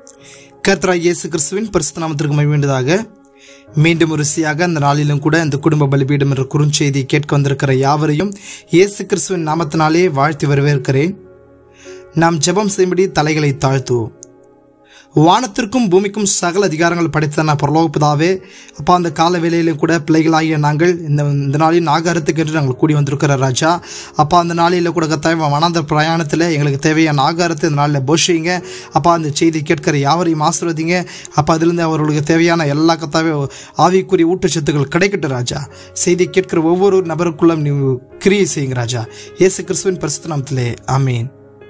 கர்த்தராகிய இயேசு கிறிஸ்துவின் பரிசுத்த நாமத்திற்கு மகிழ்ந்ததாக மீண்டும் ஒரு ருசியாக அந்த நாளிலும் கூட இந்த குடும்ப பலிபீடம் என்ற குறுஞ்செய்தி கேட்க வந்திருக்கிற யாவரையும் இயேசு கிறிஸ்துவின் நாமத்தினாலே வாழ்த்தி வரவேற்கிறேன் நாம் ஜெபம் செய்யும்படி தலைகளை தாழ்த்துவோம் வானத்திற்கும் பூமிக்கும் சகல அதிகாரங்கள் படைத்த நான் பரலோகப்பதாவே அப்பா அந்த கால வேளையிலும் கூட பிள்ளைகளாகிய நாங்கள் இந்த இந்த நாளின் ஆகாரத்துக்கு என்று நாங்கள் கூடி வந்திருக்கிற ராஜா அப்பா அந்த நாளில் கூட கத்தாய வனாந்த பிரயாணத்தில் எங்களுக்கு தேவையான ஆகாரத்தை இந்த நாளில் போஷிங்க அப்பா அந்த செய்தி கேட்கிற யாவரையும் ஆசிர்வதிங்க அப்பா அதிலிருந்து அவர்களுக்கு தேவையான எல்லா கத்தாவே ஆவிக்குரிய ஊட்டச்சத்துக்கள் கிடைக்கட்டும் ராஜா செய்தி கேட்கிற ஒவ்வொரு நபருக்குள்ளும் நீ கிரியை செய்யுங்க ராஜா இயேசு கிறிஸ்துவின் பரிசுத்த நாமத்திலே ஆமீன்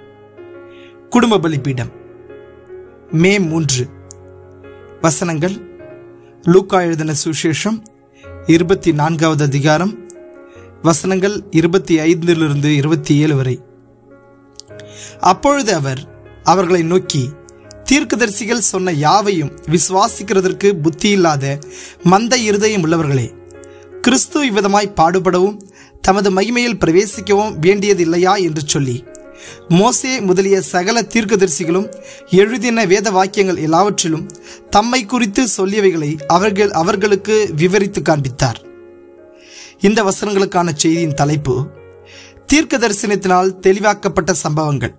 குடும்ப பலிபீடம் மே மூன்று வசனங்கள் லூக்கா எழுதின சுவிசேஷம் இருபத்தி நான்காவது அதிகாரம் வசனங்கள் இருபத்தி ஐந்திலிருந்து இருபத்தி ஏழு வரை அப்பொழுது அவர் அவர்களை நோக்கி தீர்க்கதரிசிகள் சொன்ன யாவையும் விசுவாசிக்கிறதற்கு புத்தியில்லாத மந்த இருதயம் உள்ளவர்களே கிறிஸ்து இவ்விதமாய் பாடுபடவும் தமது மகிமையில் பிரவேசிக்கவும் வேண்டியதில்லையா என்று சொல்லி மோசே முதலிய சகல தீர்க்கதரிசிகளும் எழுதின வேத வாக்கியங்கள் எல்லாவற்றிலும் தம்மை குறித்து சொல்லியவைகளை அவர்கள் அவர்களுக்கு விவரித்து காண்பித்தார் இந்த வசனங்களுக்கான செய்தியின் தலைப்பு தீர்க்க தரிசனத்தினால் தெளிவாக்கப்பட்ட சம்பவங்கள்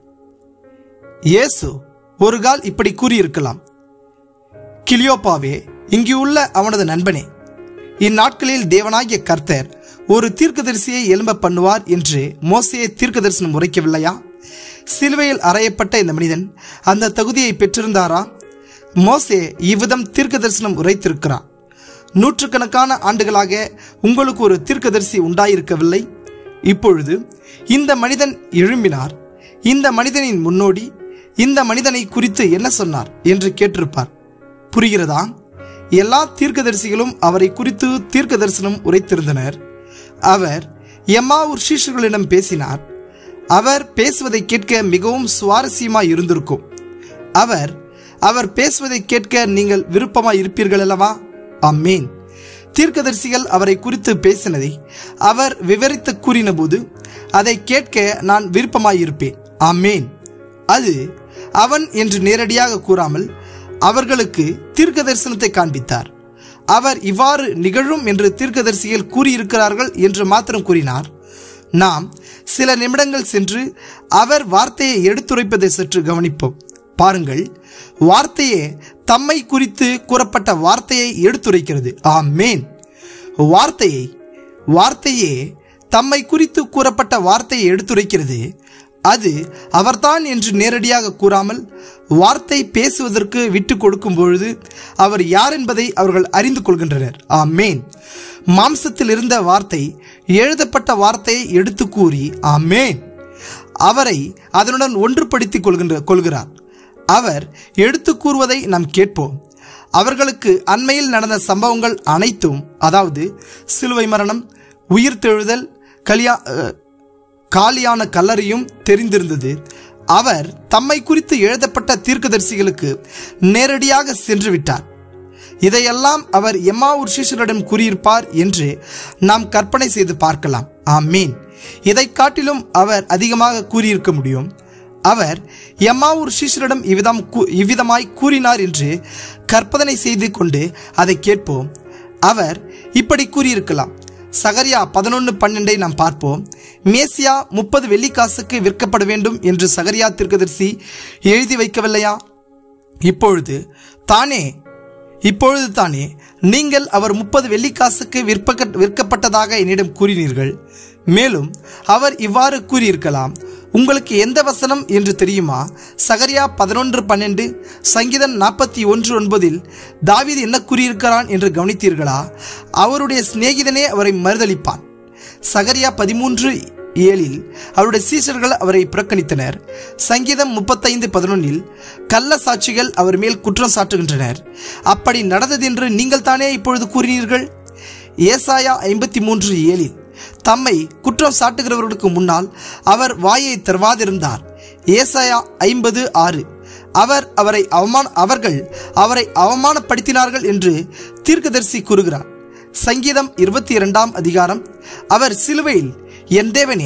இயேசு ஒரு கால் இப்படி கூறியிருக்கலாம் கிளியோப்பாவே இங்கு உள்ள அவனது நண்பனே இந்நாட்களில் தேவனாகிய கர்த்தர் ஒரு தீர்க்கதரிசியை எழும்ப பண்ணுவார் என்று மோசையை தீர்க்க தரிசனம் உரைக்கவில்லையா சிலுவையில் அறையப்பட்ட இந்த மனிதன் அந்த தகுதியை பெற்றிருந்தாரா மோசே இவ்விதம் தீர்க்க தரிசனம் உரைத்திருக்கிறார் நூற்றுக்கணக்கான ஆண்டுகளாக உங்களுக்கு ஒரு தீர்க்கதரிசி உண்டாயிருக்கவில்லை இப்பொழுது இந்த மனிதன் எழும்பினார் இந்த மனிதனின் முன்னோடி இந்த மனிதனை குறித்து என்ன சொன்னார் என்று கேட்டிருப்பார் புரிகிறதா எல்லா தீர்க்கதரிசிகளும் அவரை குறித்து தீர்க்க தரிசனம் உரைத்திருந்தனர் அவர் எம்மாவூர் சீஷர்களிடம் பேசினார் அவர் பேசுவதை கேட்க மிகவும் சுவாரஸ்யமாய் இருந்திருக்கும் அவர் அவர் பேசுவதை கேட்க நீங்கள் விருப்பமாய் இருப்பீர்கள் அல்லவா அம்மேன் தீர்க்கதரிசிகள் அவரை குறித்து பேசினதை அவர் விவரித்து கூறினபோது அதை கேட்க நான் விருப்பமாயிருப்பேன் ஆமேன் அது அவன் என்று நேரடியாக கூறாமல் அவர்களுக்கு தீர்க்க தரிசனத்தை காண்பித்தார் அவர் இவ்வாறு நிகழும் என்று தீர்க்கதரிசிகள் கூறியிருக்கிறார்கள் என்று மாத்திரம் கூறினார் நாம் சில நிமிடங்கள் சென்று அவர் வார்த்தையை எடுத்துரைப்பதை சற்று கவனிப்போம் பாருங்கள் வார்த்தையே தம்மை குறித்து கூறப்பட்ட வார்த்தையை எடுத்துரைக்கிறது ஆமேன் வார்த்தையை வார்த்தையே தம்மை குறித்து கூறப்பட்ட வார்த்தையை எடுத்துரைக்கிறது அது அவர்தான் என்று நேரடியாக கூறாமல் வார்த்தை பேசுவதற்கு விட்டு கொடுக்கும் பொழுது அவர் யார் என்பதை அவர்கள் அறிந்து கொள்கின்றனர் ஆமேன் மாம்சத்தில் இருந்த வார்த்தை எழுதப்பட்ட வார்த்தையை எடுத்து கூறி ஆமேன் அவரை அதனுடன் ஒன்றுபடுத்திக் கொள்கின்ற கொள்கிறார் அவர் எடுத்து கூறுவதை நாம் கேட்போம் அவர்களுக்கு அண்மையில் நடந்த சம்பவங்கள் அனைத்தும் அதாவது சிலுவை மரணம் உயிர்த்தெழுதல் கலியா காலியான கல்லறையும் தெரிந்திருந்தது அவர் தம்மை குறித்து எழுதப்பட்ட தீர்க்கதரிசிகளுக்கு நேரடியாக சென்று விட்டார் இதையெல்லாம் அவர் எம்மாவூர் சீஷரிடம் கூறியிருப்பார் என்று நாம் கற்பனை செய்து பார்க்கலாம் ஆமீன் இதை காட்டிலும் அவர் அதிகமாக கூறியிருக்க முடியும் அவர் எம்மாவூர் சீஷரிடம் இவ்விதம் இவ்விதமாய் கூறினார் என்று கற்பனை செய்து கொண்டு அதை கேட்போம் அவர் இப்படி கூறியிருக்கலாம் சகரியா பதினொன்று பன்னெண்டை நாம் பார்ப்போம் மேசியா முப்பது வெள்ளிக்காசுக்கு விற்கப்பட வேண்டும் என்று சகரியா தீர்க்கதரிசி எழுதி வைக்கவில்லையா இப்பொழுது தானே இப்பொழுது தானே நீங்கள் அவர் முப்பது வெள்ளிக்காசுக்கு விற்ப விற்கப்பட்டதாக என்னிடம் கூறினீர்கள் மேலும் அவர் இவ்வாறு கூறியிருக்கலாம் உங்களுக்கு எந்த வசனம் என்று தெரியுமா சகரியா பதினொன்று பன்னெண்டு சங்கீதம் நாற்பத்தி ஒன்று ஒன்பதில் தாவீது என்ன கூறியிருக்கிறான் என்று கவனித்தீர்களா அவருடைய சிநேகிதனே அவரை மறுதளிப்பான் சகரியா பதிமூன்று ஏழில் அவருடைய சீசர்கள் அவரை புறக்கணித்தனர் சங்கீதம் முப்பத்தைந்து பதினொன்னில் கள்ள சாட்சிகள் அவர் மேல் குற்றம் சாட்டுகின்றனர் அப்படி நடந்ததென்று நீங்கள் தானே இப்பொழுது கூறினீர்கள் ஏசாயா ஐம்பத்தி மூன்று ஏழில் தம்மை குற்றம் சாட்டுகிறவர்களுக்கு முன்னால் அவர் வாயை திறவாதிருந்தார் ஏசாயா ஐம்பது ஆறு அவர் அவரை அவமான அவர்கள் அவரை அவமானப்படுத்தினார்கள் என்று தீர்க்கதரிசி கூறுகிறார் சங்கீதம் இருபத்தி இரண்டாம் அதிகாரம் அவர் சிலுவையில் என் தேவனே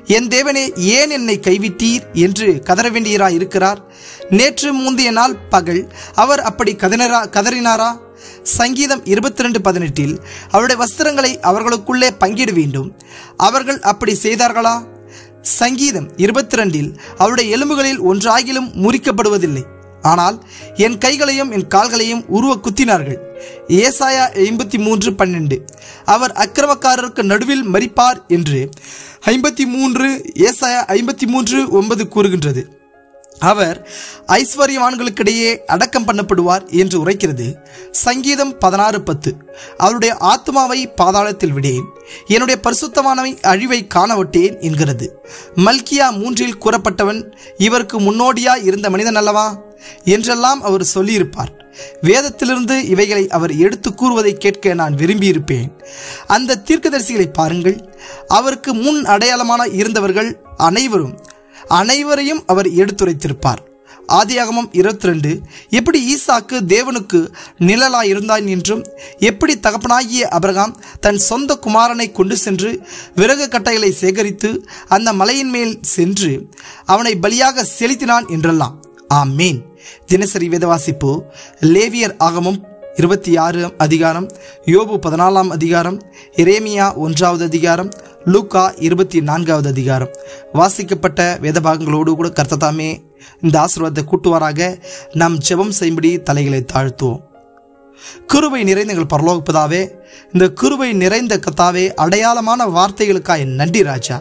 என் தேவனே ஏன் என்னை கைவிட்டீர் என்று கதற வேண்டியராய் இருக்கிறார் நேற்று முந்தைய நாள் பகல் அவர் அப்படி கதனரா கதறினாரா சங்கீதம் இருபத்தி ரெண்டு பதினெட்டில் அவருடைய வஸ்திரங்களை அவர்களுக்குள்ளே பங்கிட வேண்டும் அவர்கள் அப்படி செய்தார்களா சங்கீதம் இருபத்தி ரெண்டில் அவருடைய எலும்புகளில் ஒன்றாகிலும் முறிக்கப்படுவதில்லை ஆனால் என் கைகளையும் என் கால்களையும் உருவ குத்தினார்கள் ஏசாயா ஐம்பத்தி மூன்று பன்னெண்டு அவர் அக்கிரமக்காரருக்கு நடுவில் மறிப்பார் என்று ஐம்பத்தி மூன்று ஏசாயா ஐம்பத்தி மூன்று ஒன்பது கூறுகின்றது அவர் ஐஸ்வர்யவான்களுக்கிடையே அடக்கம் பண்ணப்படுவார் என்று உரைக்கிறது சங்கீதம் பதினாறு பத்து அவருடைய ஆத்மாவை பாதாளத்தில் விடேன் என்னுடைய பரிசுத்தமானவை அழிவை காணவிட்டேன் என்கிறது மல்கியா மூன்றில் கூறப்பட்டவன் இவருக்கு முன்னோடியா இருந்த மனிதன் அல்லவா என்றெல்லாம் அவர் சொல்லியிருப்பார் வேதத்திலிருந்து இவைகளை அவர் எடுத்து கூறுவதை கேட்க நான் விரும்பியிருப்பேன் அந்த தீர்க்கதரிசிகளை பாருங்கள் அவருக்கு முன் அடையாளமான இருந்தவர்கள் அனைவரும் அனைவரையும் அவர் எடுத்துரைத்திருப்பார் ஆதியாகமம் இருபத்தி ரெண்டு எப்படி ஈசாக்கு தேவனுக்கு நிழலாய் இருந்தான் என்றும் எப்படி தகப்பனாகிய அபிரகாம் தன் சொந்த குமாரனை கொண்டு சென்று விறகு கட்டைகளை சேகரித்து அந்த மலையின் மேல் சென்று அவனை பலியாக செலுத்தினான் என்றெல்லாம் ஆமீன் தினசரி வேதவாசிப்பு லேவியர் ஆகமம் இருபத்தி ஆறு அதிகாரம் யோபு பதினாலாம் அதிகாரம் இரேமியா ஒன்றாவது அதிகாரம் லூக்கா இருபத்தி நான்காவது அதிகாரம் வாசிக்கப்பட்ட வேதபாகங்களோடு கூட கர்த்ததாமே இந்த ஆசீர்வாதத்தை கூட்டுவாராக நாம் ஜெபம் செய்யும்படி தலைகளை தாழ்த்துவோம் கிருபை நிறைந்த எங்கள் பரலோகப்பதாவே இந்த கிருபை நிறைந்த கத்தாவே அடையாளமான வார்த்தைகளுக்காய் நன்றி ராஜா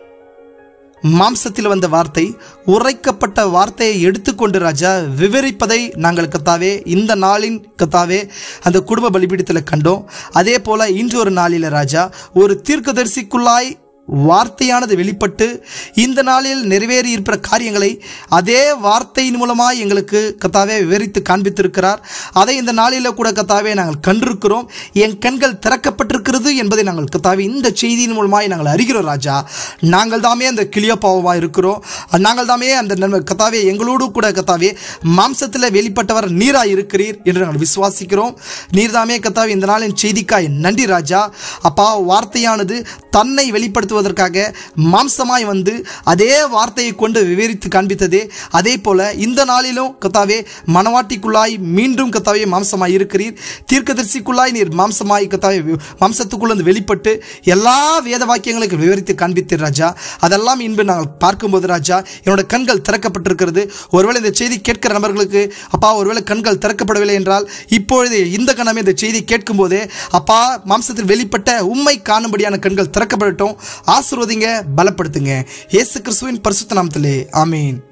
மாம்சத்தில் வந்த வார்த்தை உரைக்கப்பட்ட வார்த்தையை எடுத்துக்கொண்டு ராஜா விவரிப்பதை நாங்கள் கத்தாவே இந்த நாளின் கத்தாவே அந்த குடும்ப பலிபீடத்தில் கண்டோம் அதே போல இன்று ஒரு நாளில் ராஜா ஒரு தீர்க்கதரிசிக்குள்ளாய் வார்த்தையானது வெளிப்பட்டு இந்த நாளில் நிறைவேறி இருக்கிற காரியங்களை அதே வார்த்தையின் மூலமாக எங்களுக்கு கத்தாவே விவரித்து காண்பித்திருக்கிறார் அதை இந்த நாளில் கூட கத்தாவே நாங்கள் கண்டிருக்கிறோம் என் கண்கள் திறக்கப்பட்டிருக்கிறது என்பதை நாங்கள் கத்தாவே இந்த செய்தியின் மூலமாக நாங்கள் அறிகிறோம் ராஜா நாங்கள் தாமே அந்த கிளியோபாவமாக இருக்கிறோம் நாங்கள் தாமே அந்த நன்மை கத்தாவே எங்களோடு கூட கத்தாவே மாம்சத்தில் வெளிப்பட்டவர் நீராக இருக்கிறீர் என்று நாங்கள் விசுவாசிக்கிறோம் நீர் தாமே கத்தாவே இந்த நாளின் செய்திக்காய் நன்றி ராஜா அப்பா வார்த்தையானது தன்னை வெளிப்படுத்துவதற்காக மாம்சமாய் வந்து அதே வார்த்தையை கொண்டு விவரித்து காண்பித்ததே அதே போல இந்த நாளிலும் கத்தாவே மனவாட்டிக்குள்ளாய் மீண்டும் கத்தாவே மாம்சமாய் இருக்கிறீர் தீர்க்கதரிசிக்குள்ளாய் நீர் மாம்சமாய் கத்தாவே மாம்சத்துக்குள்ள வந்து வெளிப்பட்டு எல்லா வேத வாக்கியங்களுக்கு விவரித்து காண்பித்தீர் ராஜா அதெல்லாம் இன்பு நாங்கள் பார்க்கும்போது ராஜா என்னோட கண்கள் திறக்கப்பட்டிருக்கிறது ஒருவேளை இந்த செய்தி கேட்கிற நபர்களுக்கு அப்பா ஒருவேளை கண்கள் திறக்கப்படவில்லை என்றால் இப்பொழுது இந்த கணமே இந்த செய்தி கேட்கும்போதே அப்பா மாம்சத்தில் வெளிப்பட்ட உண்மை காணும்படியான கண்கள் திறக்கப்படட்டும் ஆசிர்வதிங்க பலப்படுத்துங்க இயேசு கிறிஸ்துவின் பரிசுத்த நாமத்திலே ஆமீன்